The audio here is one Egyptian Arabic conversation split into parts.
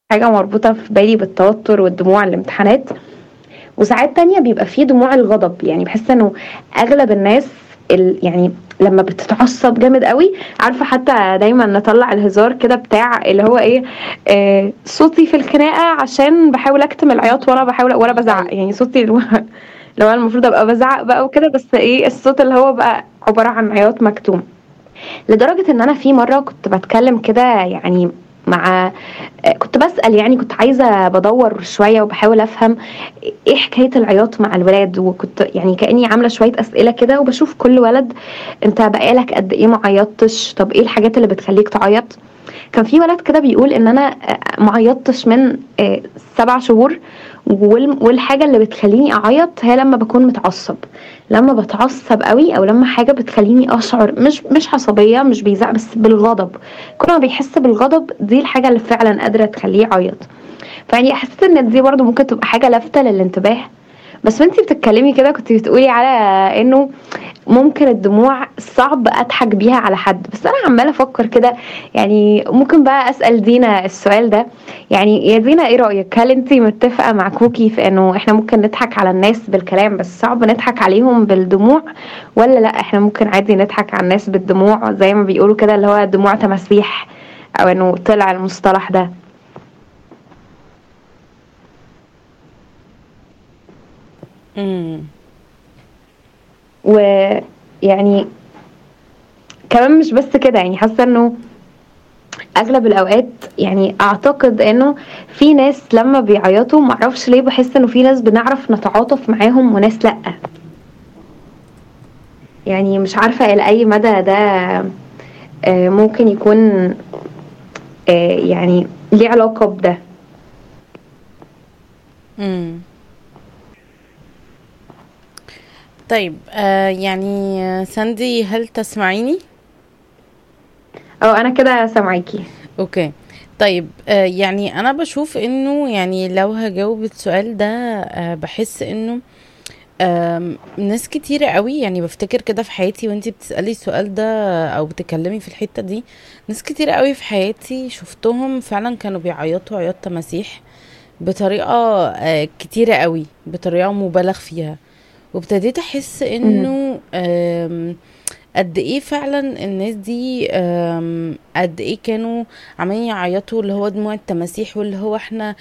حاجة مربوطة في بالي بالتوتر والدموع الامتحانات وساعات تانية بيبقى فيه دموع الغضب يعني بحس انه اغلب الناس ال يعني لما بتتعصب جامد قوي عارفه حتى دايما نطلع الهزار كده بتاع اللي هو ايه آه صوتي في الخناقه عشان بحاول اكتم العياط وانا بحاول وانا بزعق يعني صوتي اللي هو لو انا المفروض ابقى بزعق بقى وكده بس ايه الصوت اللي هو بقى عباره عن عياط مكتوم لدرجه ان انا في مره كنت بتكلم كده يعني مع كنت بسأل يعني كنت عايزة بدور شوية وبحاول أفهم إيه حكاية العياط مع الولاد وكنت يعني كأني عاملة شوية أسئلة كده وبشوف كل ولد أنت بقالك قد إيه ما عيطتش طب إيه الحاجات اللي بتخليك تعيط كان في ولد كده بيقول ان انا ما عيطتش من آه، سبع شهور وال- والحاجه اللي بتخليني اعيط هي لما بكون متعصب لما بتعصب قوي او لما حاجه بتخليني اشعر مش مش عصبيه مش بيزعق بس بالغضب كل ما بيحس بالغضب دي الحاجه اللي فعلا قادره تخليه يعيط فيعني حسيت ان دي برضو ممكن تبقى حاجه لافته للانتباه بس وانتي بتتكلمي كده كنت بتقولي على انه ممكن الدموع صعب اضحك بيها على حد بس انا عماله افكر كده يعني ممكن بقى اسال دينا السؤال ده يعني يا دينا ايه رايك هل انتي متفقه مع كوكي في انه احنا ممكن نضحك على الناس بالكلام بس صعب نضحك عليهم بالدموع ولا لا احنا ممكن عادي نضحك على الناس بالدموع زي ما بيقولوا كده اللي هو دموع تماسيح او انه طلع المصطلح ده امم ويعني كمان مش بس كده يعني حاسه انه اغلب الاوقات يعني اعتقد انه في ناس لما بيعيطوا معرفش ليه بحس انه في ناس بنعرف نتعاطف معاهم وناس لا يعني مش عارفه الى اي مدى ده آه، ممكن يكون آه، يعني ليه علاقه بده امم طيب آه يعني آه، ساندي هل تسمعيني او انا كده سامعاكي اوكي طيب آه يعني انا بشوف انه يعني لو هجاوب السؤال ده آه بحس انه آم، ناس كتيرة قوي يعني بفتكر كده في حياتي وانتي بتسألي السؤال ده او بتتكلمي في الحتة دي ناس كتيرة قوي في حياتي شفتهم فعلا كانوا بيعيطوا عياط تماسيح بطريقة آه، كتيرة قوي بطريقة مبالغ فيها وابتديت احس انه آم، قد ايه فعلا الناس دي آم، قد ايه كانوا عمالين يعيطوا اللي هو دموع التماسيح واللي هو احنا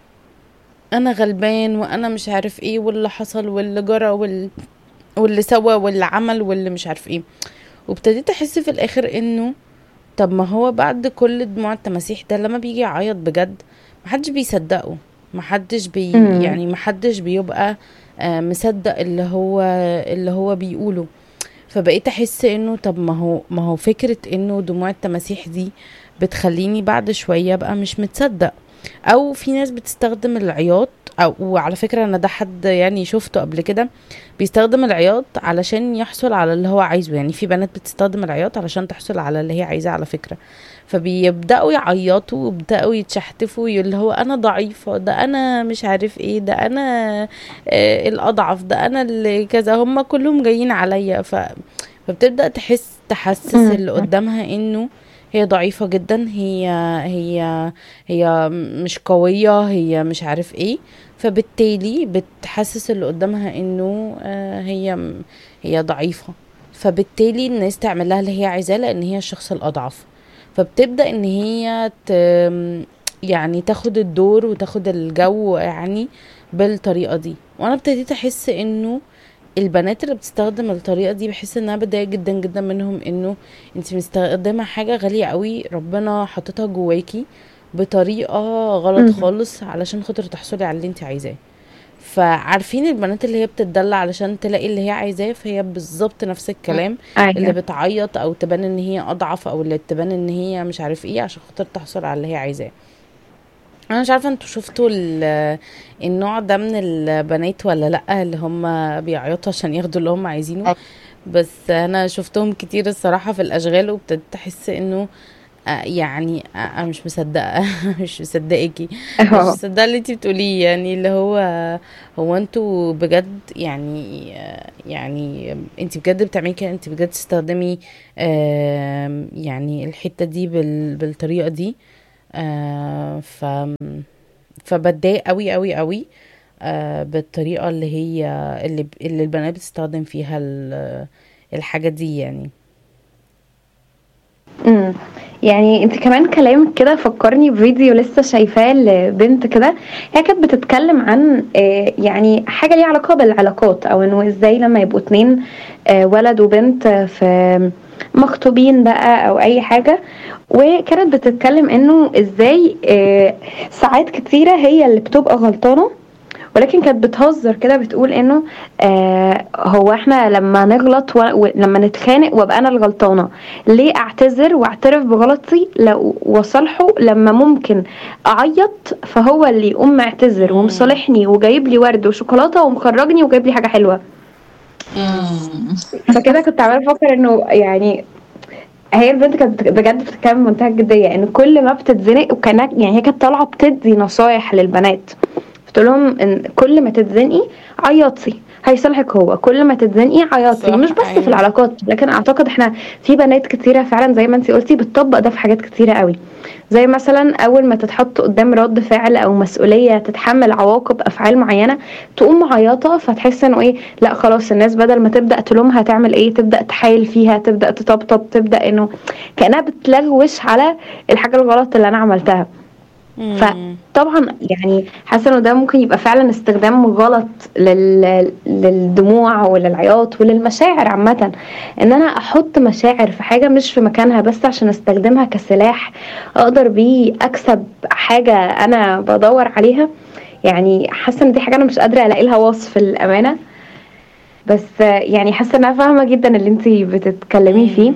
انا غلبان وانا مش عارف ايه واللي حصل واللي جرى وال... واللي سوى واللي عمل واللي مش عارف ايه وابتديت احس في الاخر انه طب ما هو بعد كل دموع التماسيح ده لما بيجي يعيط بجد محدش بيصدقه محدش بي مم. يعني محدش بيبقى آه، مصدق اللي هو اللي هو بيقوله فبقيت احس انه طب ما هو ما هو فكرة انه دموع التماسيح دي بتخليني بعد شوية ابقى مش متصدق او في ناس بتستخدم العياط او وعلى فكرة انا ده حد يعني شفته قبل كده بيستخدم العياط علشان يحصل على اللي هو عايزه يعني في بنات بتستخدم العياط علشان تحصل على اللي هي عايزاه على فكرة فبيبدأوا يعيطوا ويبدأوا يتشحتفوا اللي هو انا ضعيفة ده انا مش عارف ايه ده انا آه الاضعف ده انا اللي كذا هم كلهم جايين عليا ف فبتبدأ تحس تحسس مم. اللي قدامها انه هي ضعيفة جدا هي هي هي مش قوية هي مش عارف ايه فبالتالي بتحسس اللي قدامها انه آه، هي هي ضعيفة فبالتالي الناس تعمل لها اللي هي عايزاه لان هي الشخص الاضعف فبتبدأ ان هي ت يعني تاخد الدور وتاخد الجو يعني بالطريقة دي وانا ابتديت احس انه البنات اللي بتستخدم الطريقة دي بحس انها بتضايق جدا جدا منهم انه انت مستخدمة حاجة غالية قوي ربنا حاططها جواكي بطريقة غلط مم. خالص علشان خاطر تحصلي على اللي انت عايزاه فعارفين البنات اللي هي بتتدلع علشان تلاقي اللي هي عايزاه فهي بالظبط نفس الكلام اللي ايوه بتعيط او تبان ان هي اضعف او اللي تبان ان هي مش عارف ايه عشان خاطر تحصل على اللي هي عايزاه انا مش عارفه انتوا شفتوا ال- النوع ده من البنات ولا لا اللي هم بيعيطوا عشان ياخدوا اللي هم عايزينه بس انا شفتهم كتير الصراحه في الاشغال وابتديت احس انه آه، يعني آه، انا مش مصدقه مش مصدقاكي مش اه مصدقه اللي انتي بتقوليه يعني اللي هو هو انتوا بجد يعني آه، يعني انتي بجد بتعملي كده انتي بجد تستخدمي آم، يعني الحته دي بال بالطريقه دي آه ف فبتضايق قوي قوي قوي آه بالطريقة اللي هي اللي, اللي البنات بتستخدم فيها ال- الحاجة دي يعني امم يعني انت كمان كلامك كده فكرني بفيديو لسه شايفاه لبنت كده هي كانت بتتكلم عن آه، يعني حاجة ليها علاقة بالعلاقات او انه ازاي لما يبقوا اتنين آه، ولد وبنت آه، في مخطوبين بقى او اي حاجة وكانت بتتكلم انه ازاي آه، ساعات كتيرة هي اللي بتبقى غلطانة ولكن كانت بتهزر كده بتقول انه آه هو احنا لما نغلط و- ولما نتخانق وابقى انا الغلطانه ليه اعتذر واعترف بغلطي لو وصالحه لما ممكن اعيط فهو اللي يقوم معتذر مم. ومصالحني وجايب لي ورد وشوكولاته ومخرجني وجايب لي حاجه حلوه مم. فكده كنت عماله افكر انه يعني هي البنت كانت بجد بتتكلم بمنتهى الجديه ان كل ما بتتزنق وكانت يعني هي كانت طالعه بتدي نصايح للبنات بتقول لهم ان كل ما تتزنقي عيطي هيصالحك هو كل ما تتزنقي عيطي صح، مش بس أيوة. في العلاقات لكن اعتقد احنا في بنات كتيره فعلا زي ما انت قلتي بتطبق ده في حاجات كتيره قوي زي مثلا اول ما تتحط قدام رد فعل او مسؤوليه تتحمل عواقب افعال معينه تقوم معيطه فتحس انه ايه لا خلاص الناس بدل ما تبدا تلومها تعمل ايه تبدا تحايل فيها تبدا تطبطب تبدا انه كانها بتلغوش على الحاجه الغلط اللي انا عملتها مم. طبعا يعني حاسه انه ده ممكن يبقى فعلا استخدام غلط لل... للدموع وللعياط وللمشاعر عامه ان انا احط مشاعر في حاجه مش في مكانها بس عشان استخدمها كسلاح اقدر بيه اكسب حاجه انا بدور عليها يعني حاسه ان دي حاجه انا مش قادره الاقي لها وصف الامانه بس يعني حاسه ان انا فاهمه جدا اللي انت بتتكلمي فيه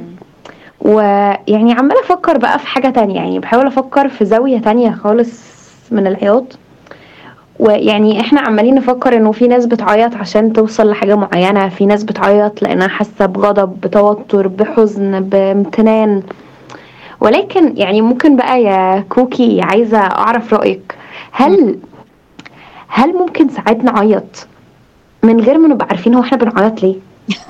ويعني عمالة أفكر بقى في حاجة تانية يعني بحاول أفكر في زاوية تانية خالص من العياط ويعني احنا عمالين نفكر انه في ناس بتعيط عشان توصل لحاجة معينة في ناس بتعيط لانها حاسة بغضب بتوتر بحزن بامتنان ولكن يعني ممكن بقى يا كوكي عايزة اعرف رأيك هل هل ممكن ساعات نعيط من غير ما نبقى عارفين هو احنا بنعيط ليه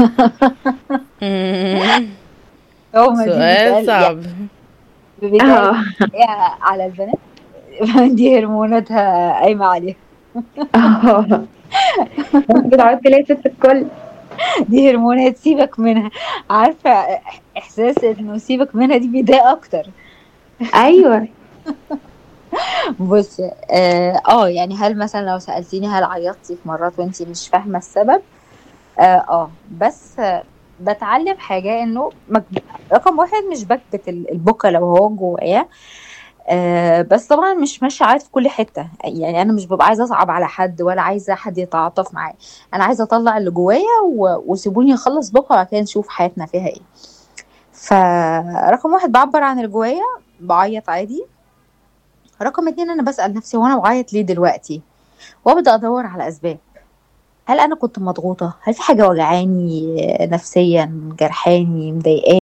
مم. هو ما دي سؤال بيتقال صعب يعني بيتقال اه إيه على البنات دي هرموناتها قايمة عليها اه بتعيطي ليه يا ست الكل دي هرمونات سيبك منها عارفة إحساس إنه سيبك منها دي بيضايق أكتر ايوه بص اه آه، يعني هل مثلا لو سألتيني هل عيطتي في مرات وانتي مش فاهمة السبب اه, آه بس آه، بتعلم حاجة انه مك... رقم واحد مش بكبت ال- البكا لو هو جوايا آه بس طبعا مش ماشية عيط في كل حتة يعني انا مش ببقى عايزة اصعب على حد ولا عايزة حد يتعاطف معايا انا عايزة اطلع اللي جوايا و... وسيبوني اخلص بكا وبعد كده نشوف حياتنا فيها ايه فرقم واحد بعبر عن اللي جوايا بعيط عادي رقم اتنين انا بسأل نفسي هو انا بعيط ليه دلوقتي وابدا ادور على اسباب هل انا كنت مضغوطه هل في حاجه وجعاني نفسيا جرحاني مضايقاني